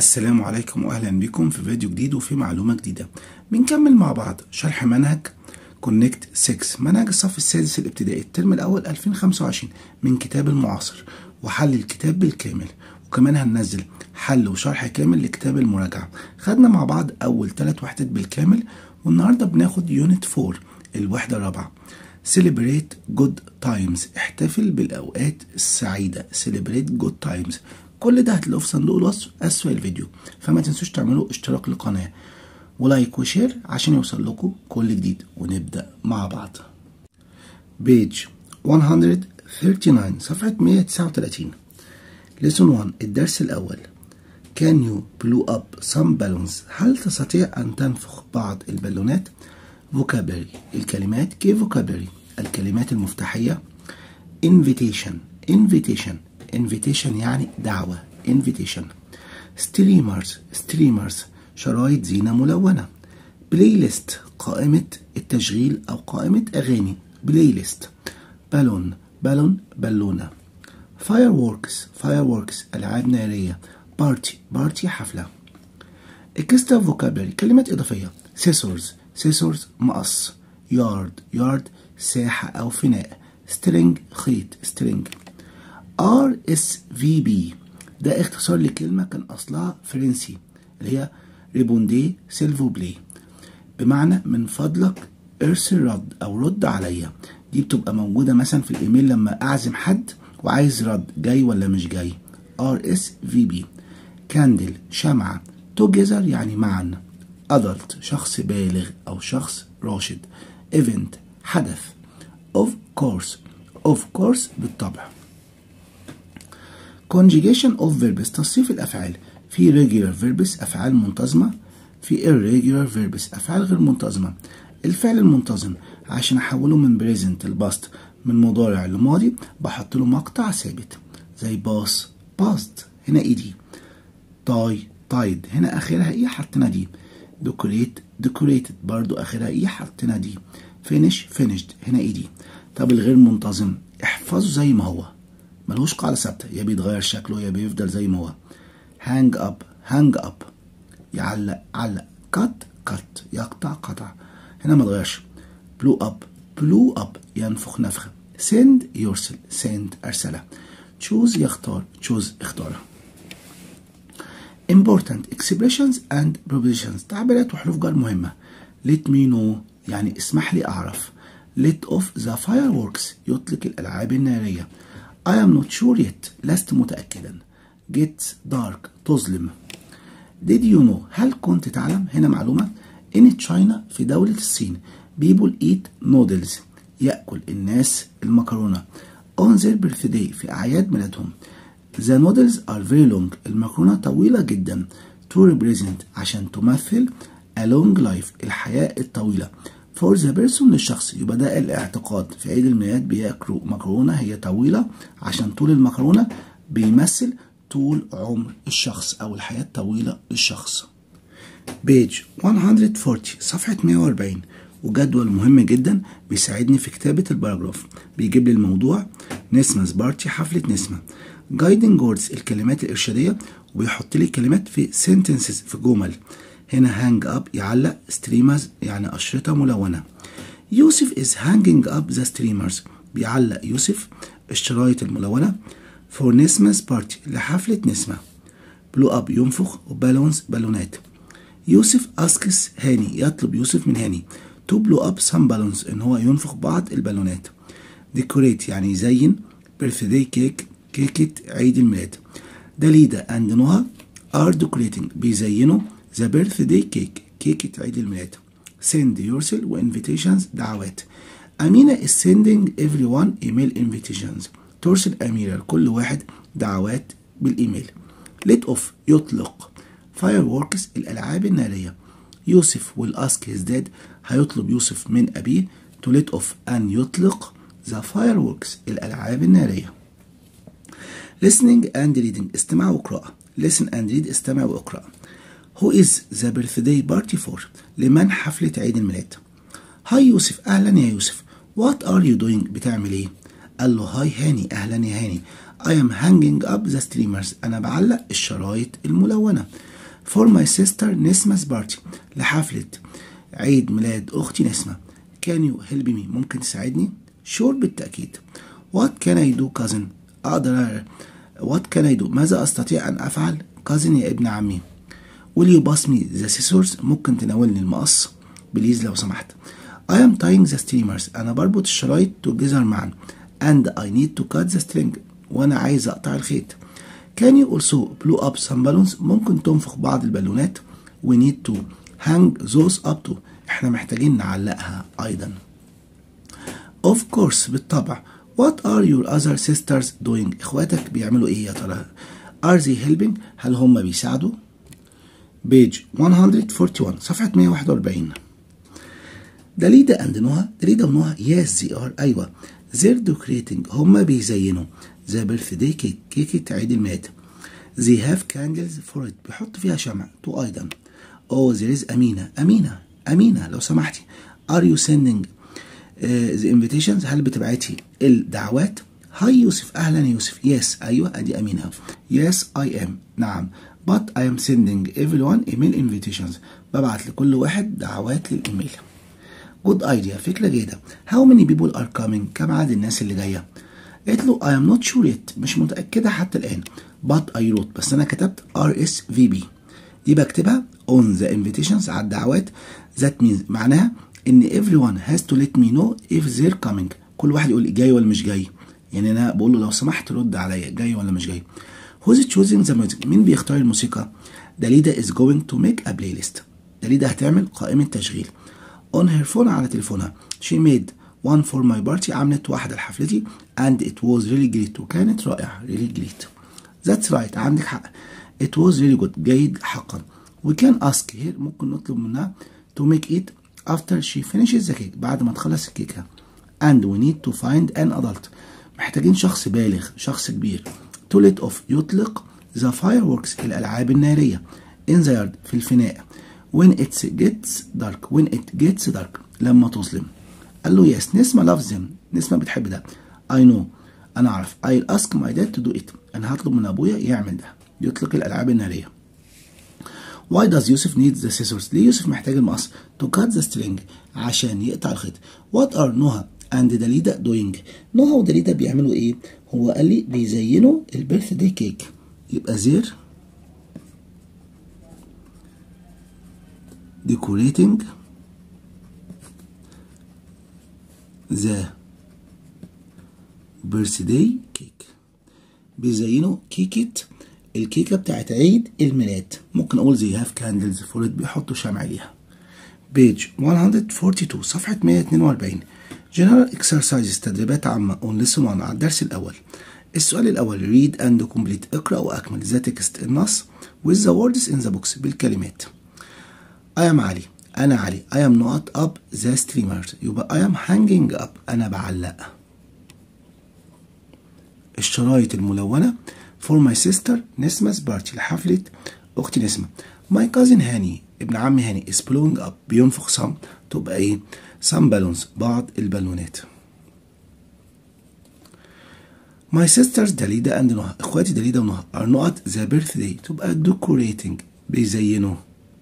السلام عليكم واهلا بكم في فيديو جديد وفي معلومه جديده بنكمل مع بعض شرح منهج كونكت 6 منهج الصف السادس الابتدائي الترم الاول 2025 من كتاب المعاصر وحل الكتاب بالكامل وكمان هننزل حل وشرح كامل لكتاب المراجعه خدنا مع بعض اول ثلاث وحدات بالكامل والنهارده بناخد يونت 4 الوحده الرابعه celebrate good times احتفل بالاوقات السعيده celebrate good times كل ده هتلاقوه في صندوق الوصف اسفل الفيديو فما تنسوش تعملوا اشتراك للقناه ولايك وشير عشان يوصل لكم كل جديد ونبدا مع بعض بيج 139 صفحه 139 lesson 1 الدرس الاول Can you blow up some balloons هل تستطيع أن تنفخ بعض البالونات vocabulary الكلمات كي vocabulary الكلمات المفتاحية invitation invitation invitation يعني دعوة invitation streamers streamers شرايط زينة ملونة بلاي ليست قائمة التشغيل أو قائمة أغاني بلاي ليست بالون بالون بالونة fireworks fireworks ألعاب نارية بارتي بارتي حفلة اكسترا فوكابلري كلمات إضافية سيسورز سيسورز مقص يارد يارد ساحة أو فناء سترينج خيط سترينج ار اس في بي ده اختصار لكلمة كان أصلها فرنسي اللي هي ريبوندي سيلفو بلي بمعنى من فضلك ارسل رد أو رد عليا دي بتبقى موجودة مثلا في الإيميل لما أعزم حد وعايز رد جاي ولا مش جاي ار اس في بي كاندل شمعة توجذر يعني معا adult شخص بالغ أو شخص راشد event حدث of course of course بالطبع conjugation of verbs تصريف الأفعال في regular verbs أفعال منتظمة في irregular verbs أفعال غير منتظمة الفعل المنتظم عشان أحوله من present الباست من مضارع لماضي بحط له مقطع ثابت زي باص باست هنا ايدي تاي تايد هنا اخرها ايه حطينا دي ديكوريت ديكوريتد برضو اخرها ايه حطينا دي فينيش فينيشد هنا ايدي طب الغير منتظم احفظه زي ما هو ملوش قاعده ثابته يا بيتغير شكله يا بيفضل زي ما هو هانج اب هانج اب يعلق علق كات كات يقطع قطع هنا ما اتغيرش بلو اب بلو اب ينفخ نفخه سند يرسل سند ارسله تشوز يختار تشوز اختاره important expressions and prepositions تعبيرات وحروف جر مهمة let me know يعني اسمح لي أعرف let off the fireworks يطلق الألعاب النارية I am not sure yet لست متأكدا get dark تظلم did you know هل كنت تعلم هنا معلومة in China في دولة الصين people eat noodles يأكل الناس المكرونة on their birthday في أعياد ميلادهم The noodles are very long المكرونة طويلة جدا to represent عشان تمثل a long life الحياة الطويلة for the person للشخص يبقى ده الاعتقاد في عيد الميلاد بياكلوا مكرونة هي طويلة عشان طول المكرونة بيمثل طول عمر الشخص أو الحياة الطويلة للشخص بيج 140 صفحة 140 وجدول مهم جدا بيساعدني في كتابة الباراجراف بيجيب لي الموضوع نسمة بارتي حفلة نسمة جايدنج ووردز الكلمات الإرشادية وبيحط لي كلمات في sentences في جمل هنا هانج اب يعلق ستريمرز يعني أشرطة ملونة يوسف is hanging up the streamers بيعلق يوسف الشرايط الملونة for نسمة بارتي لحفلة نسمة بلو اب ينفخ وبالونز بالونات يوسف اسكس هاني يطلب يوسف من هاني تو بلو اب سام بالونز ان هو ينفخ بعض البالونات ديكوريت يعني يزين بيرثداي كيك كيكة عيد الميلاد داليدا اند نوها ار ديكوريتنج بيزينوا ذا بيرثداي كيك كيكة عيد الميلاد سند يرسل وانفيتيشنز دعوات أمينة is sending everyone email invitations ترسل أميرة لكل واحد دعوات بالإيميل let off يطلق fireworks الألعاب النارية يوسف will ask his dad هيطلب يوسف من أبيه to let off أن يطلق the fireworks الألعاب النارية listening and reading استماع وقراءة listen and read استمع واقرأ who is the birthday party for لمن حفلة عيد الميلاد هاي يوسف أهلا يا يوسف what are you doing بتعمل ايه قال له هاي هاني أهلا يا هاني I am hanging up the streamers أنا بعلق الشرايط الملونة for my sister نسمة بارتي لحفلة عيد ميلاد أختي نسمة can you help me ممكن تساعدني sure بالتأكيد what can I do cousin أقدر what can I do ماذا أستطيع أن أفعل cousin يا ابن عمي will you pass me the scissors ممكن تناولني المقص بليز لو سمحت I am tying the streamers أنا بربط الشرايط together معا and I need to cut the string وأنا عايز أقطع الخيط Can you also blow up some balloons ممكن تنفخ بعض البالونات we need to hang those up to احنا محتاجين نعلقها أيضا Of course بالطبع What are your other sisters doing إخواتك بيعملوا إيه يا ترى Are they helping هل هم بيساعدوا page 141 صفحة 141 داليدا اند نوها داليدا ونوها يس زي ار ايوه they're decorating هما بيزينوا ذا بيرثداي كيك كيكة عيد الميلاد they have candles for it بيحطوا فيها شمع تو ايضا oh there is امينة امينة امينة لو سمحتي are you sending uh, the invitations هل بتبعتي الدعوات هاي يوسف اهلا يا يوسف يس ايوه ادي امينة يس اي ام نعم but I am sending everyone email invitations ببعت لكل واحد دعوات للايميل جود ايديا فكره جيده هاو ماني بيبول ار كامينج كم عدد الناس اللي جايه قالت له اي ام نوت شور يت مش متاكده حتى الان بات اي روت بس انا كتبت ار اس في بي دي بكتبها اون ذا انفيتيشنز على الدعوات ذات مينز معناها ان everyone has to let me know if they're coming كل واحد يقول جاي ولا مش جاي يعني انا بقول له لو سمحت رد عليا جاي ولا مش جاي who's choosing the music مين بيختار الموسيقى داليدا is going to make a playlist داليدا هتعمل قائمه تشغيل on her phone على تليفونها she made one for my party عملت واحدة لحفلتي and it was really great وكانت رائعة really great that's right عندك حق it was really good جيد حقا we can ask here ممكن نطلب منها to make it after she finishes the cake بعد ما تخلص الكيكة and we need to find an adult محتاجين شخص بالغ شخص كبير to let off يطلق the fireworks الألعاب النارية in the yard في الفناء when it gets dark when it gets dark لما تظلم قال له يس نسمة loves them نسمة بتحب ده I know أنا أعرف I'll ask my dad to do it أنا هطلب من أبويا يعمل ده يطلق الألعاب النارية Why does يوسف need the scissors ليه يوسف محتاج المقص to cut the string عشان يقطع الخيط What are نهى and داليدا doing نهى وداليدا بيعملوا إيه هو قال لي بيزينوا البيرث داي كيك يبقى زير decorating the birthday cake بيزينوا كيكة الكيكة بتاعت عيد الميلاد ممكن أقول زي هاف كاندلز فور بيحطوا شمع ليها بيج 142 صفحة 142 جنرال اكسرسايزز تدريبات عامة اون ليسون 1 على الدرس الأول السؤال الأول read and complete اقرأ وأكمل ذا تكست النص with the words in the box بالكلمات I am علي أنا علي I am not up the streamers يبقى I am hanging up أنا بعلق الشرايط الملونة for my sister نسمة بارتي لحفلة أختي نسمة my cousin هاني ابن عمي هاني is blowing up بينفخ some تبقى إيه some balloons بعض البالونات my sisters داليدا and نهى إخواتي داليدا ونهى are not the birthday تبقى decorating بيزينوا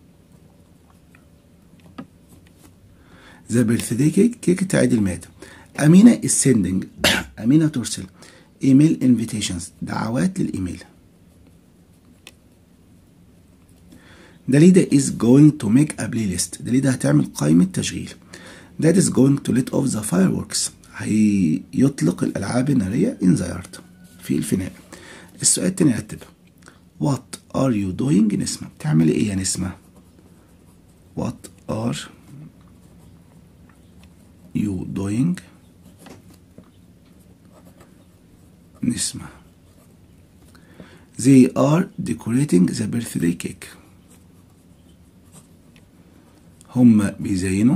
ذا بيرثداي كيك كيكة عيد الميلاد أمينة is sending أمينة ترسل ايميل انفيتيشنز دعوات للإيميل داليدا is going to make a playlist داليدا هتعمل قائمة تشغيل Dad is going to let off the fireworks هيطلق الألعاب النارية in the yard في الفناء السؤال التاني رتب What are you doing نسمة بتعملي ايه يا نسمة What are you doing نسمة They are decorating the birthday cake هم بيزينوا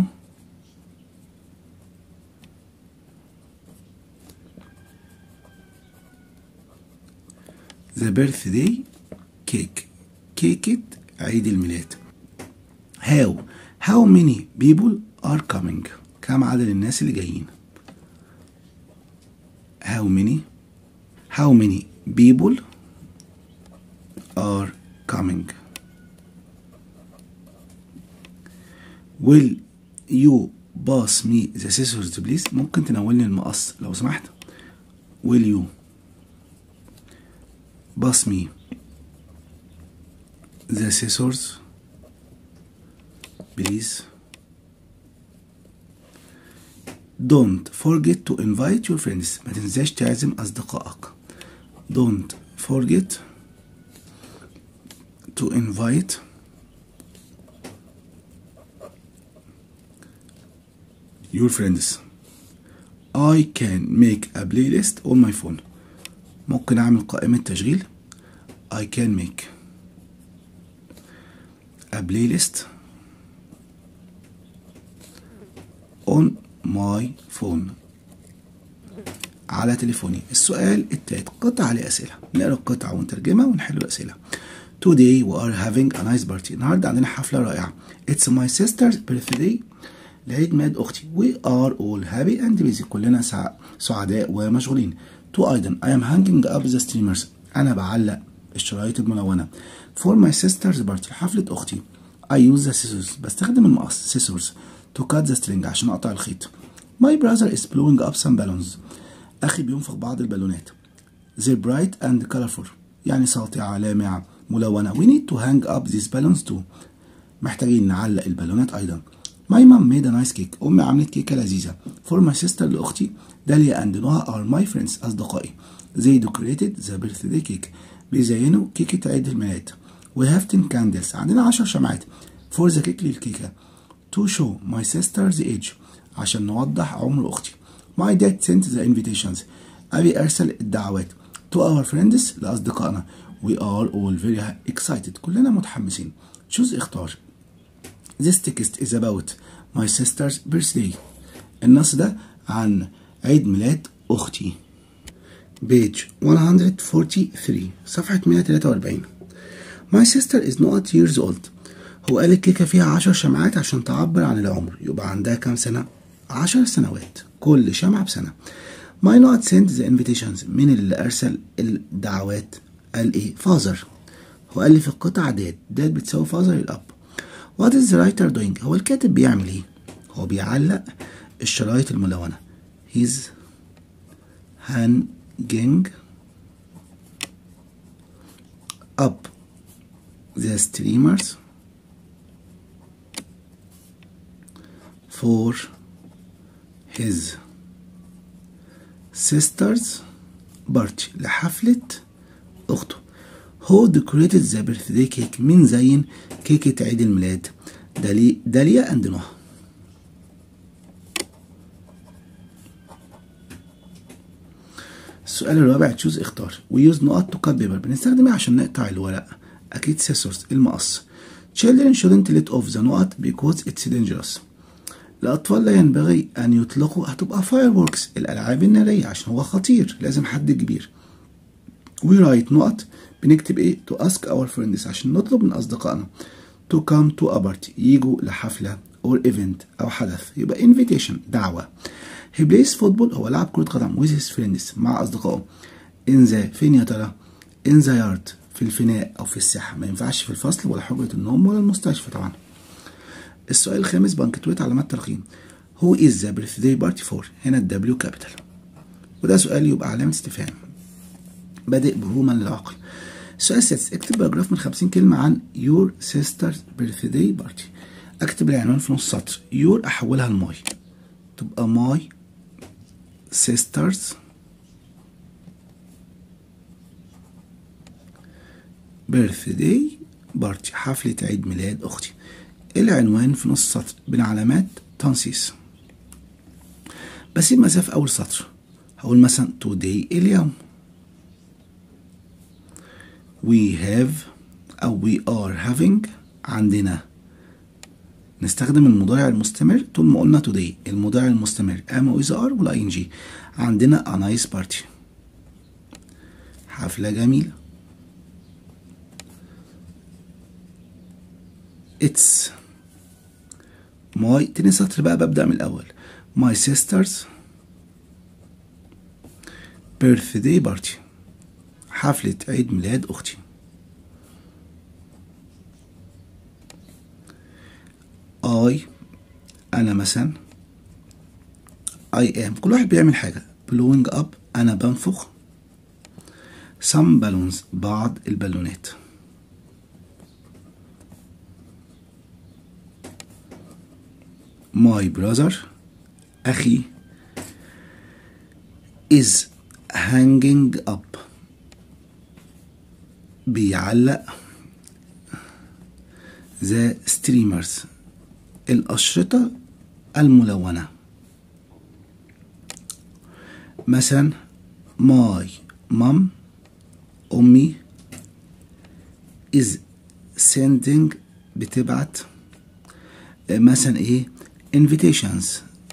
the birthday cake كيكة عيد الميلاد how how many people are coming كم عدد الناس اللي جايين how many how many people are coming will you pass me the scissors please ممكن تناولني المقص لو سمحت will you pass me the scissors please don't forget to invite your friends ما تنساش تعزم أصدقائك don't forget to invite your friends I can make a playlist on my phone ممكن أعمل قائمة تشغيل I can make a playlist on my phone على تليفوني السؤال التالت قطع عليه أسئلة نقرأ القطعة ونترجمها ونحل الأسئلة Today we are having a nice party النهاردة عندنا حفلة رائعة It's my sister's birthday لعيد ميلاد أختي We are all happy and busy كلنا سع... سعداء ومشغولين To أيضا I am hanging up the streamers أنا بعلق الشرايط الملونة For my sister's birthday حفلة أختي I use the scissors بستخدم المقص scissors to cut the string عشان أقطع الخيط My brother is blowing up some balloons أخي بينفخ بعض البالونات They're bright and colorful يعني ساطعة لامعة ملونة We need to hang up these balloons too محتاجين نعلق البالونات أيضا My mom made a nice cake أمي عملت كيكة لذيذة For my sister لأختي داليا and نوها are my friends أصدقائي They decorated the birthday cake بيزينوا كيكة عيد الميلاد We have 10 candles عندنا 10 شمعات for the cake للكيكة to show my sister's age عشان نوضح عمر أختي My dad sent the invitations أبي أرسل الدعوات to our friends لأصدقائنا We are all very excited كلنا متحمسين choose اختار This text is about my sister's birthday النص ده عن عيد ميلاد أختي page 143 صفحة 143 My sister is not years old هو قال الكيكة فيها عشر شمعات عشان تعبر عن العمر يبقى عندها كام سنة؟ عشر سنوات كل شمعة بسنة My not sent the invitations مين اللي أرسل الدعوات؟ قال إيه؟ فازر هو قال لي في القطعة داد داد بتساوي فازر الأب What is the writer doing؟ هو الكاتب بيعمل إيه؟ هو بيعلق الشرايط الملونة He's hanging up the streamers for his sister's party لحفلة أخته who decorated the birthday cake مين زين كيكة عيد الميلاد دالي داليا and نوح السؤال الرابع تشوز اختار ويوز نقط تو كات بيبر بنستخدم ايه عشان نقطع الورق اكيد سيسورز المقص children shouldn't let off the نقط because it's dangerous الأطفال لا ينبغي أن يطلقوا هتبقى fireworks الألعاب النارية عشان هو خطير لازم حد كبير we write نقط بنكتب إيه to ask our friends عشان نطلب من أصدقائنا to come to a party يجوا لحفلة or event أو حدث يبقى invitation دعوة he plays football هو لاعب كرة قدم with his friends مع أصدقائه in the فين يا ترى in the yard في الفناء أو في الساحة ما ينفعش في الفصل ولا حجرة النوم ولا المستشفى طبعا السؤال الخامس بنكتويت علامات ترقيم هو is the birthday party for هنا الدبليو كابيتال وده سؤال يبقى علامة استفهام بادئ بهما للعقل السؤال السادس اكتب باراجراف من 50 كلمة عن your sister's birthday party اكتب العنوان في نص سطر your احولها لماي تبقى my sister's birthday party حفلة عيد ميلاد أختي العنوان في نص سطر بين علامات تنصيص بسيب مسافة أول سطر هقول مثلا today اليوم we have أو we are having عندنا نستخدم المضارع المستمر طول ما قلنا today المضارع المستمر am with are ولا ing عندنا a nice party حفلة جميلة it's my تاني سطر بقى ببدأ من الأول my sister's birthday party حفلة عيد ميلاد أختي I أنا مثلا I am كل واحد بيعمل حاجة blowing up أنا بنفخ some balloons بعض البالونات my brother أخي is hanging up بيعلق the streamers الأشرطة الملونة مثلا my mom أمي is sending بتبعت مثلا ايه invitations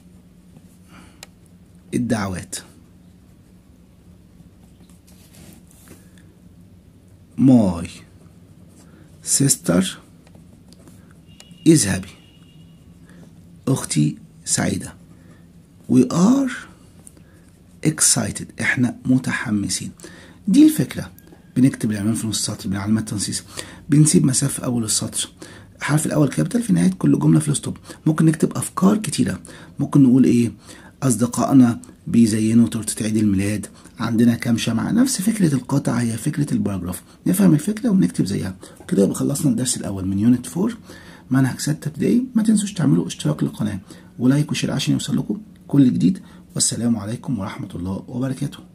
الدعوات my sister is happy أختي سعيدة we are excited احنا متحمسين دي الفكرة بنكتب العنوان في نص السطر من علامات تنصيص بنسيب مسافة في أول السطر الحرف الأول كابيتال في نهاية كل جملة في الستوب ممكن نكتب أفكار كتيرة ممكن نقول إيه أصدقائنا بيزينوا تورتة عيد الميلاد عندنا كام شمعة نفس فكرة القطع هي فكرة الباراجراف نفهم الفكرة ونكتب زيها كده يبقى خلصنا الدرس الأول من يونت 4 منهج ستة ابتدائي ما تنسوش تعملوا اشتراك للقناة ولايك وشير عشان يوصل لكم كل جديد والسلام عليكم ورحمة الله وبركاته